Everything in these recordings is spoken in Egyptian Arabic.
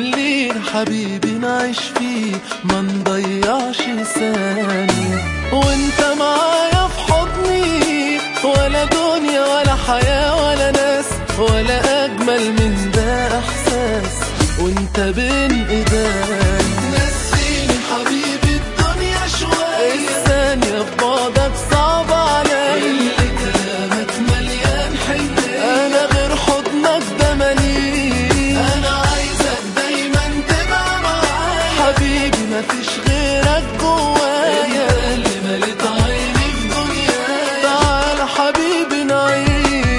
خلينا حبيبي نعيش فيه ما نضيعش ثانية وانت معايا في حضني ولا دنيا ولا حياة ولا ناس ولا أجمل من ده إحساس وانت بين ايديا نسيني حبيبي الدنيا شوية الثانية في بعدك صعب عليا اللي كلامك مليان حنية أنا غير حضنك ده مليء أنا عايزك دايما تبقى معايا حبيبي مفيش غيرك جوايا انت اللي مليت عيني في دنيايا تعال حبيبي نعيش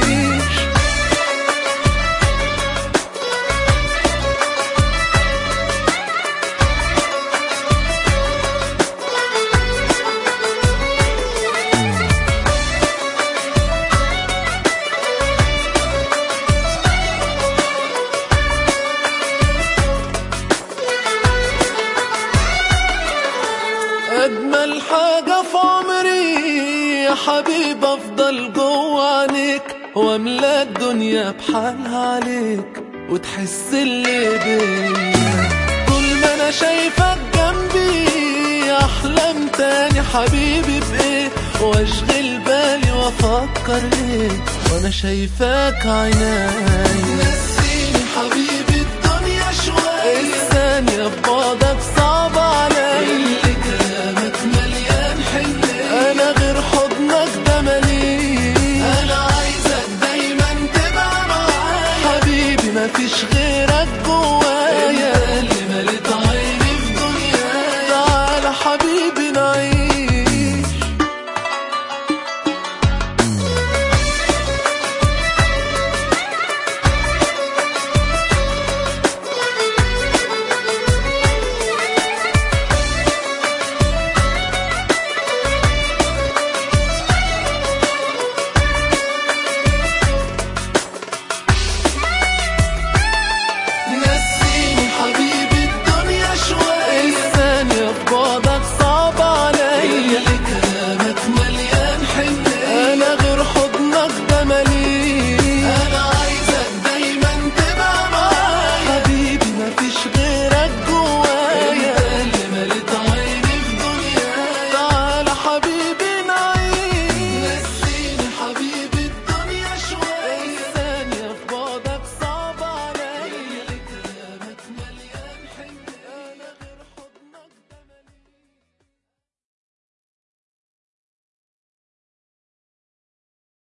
أجمل حاجة في عمري يا حبيب أفضل جوه عينيك وأملا الدنيا بحالها عليك وتحس اللي بيا طول ما أنا شايفك جنبي أحلم تاني حبيبي بإيه وأشغل بالي وأفكر ليه وأنا شايفاك عيناي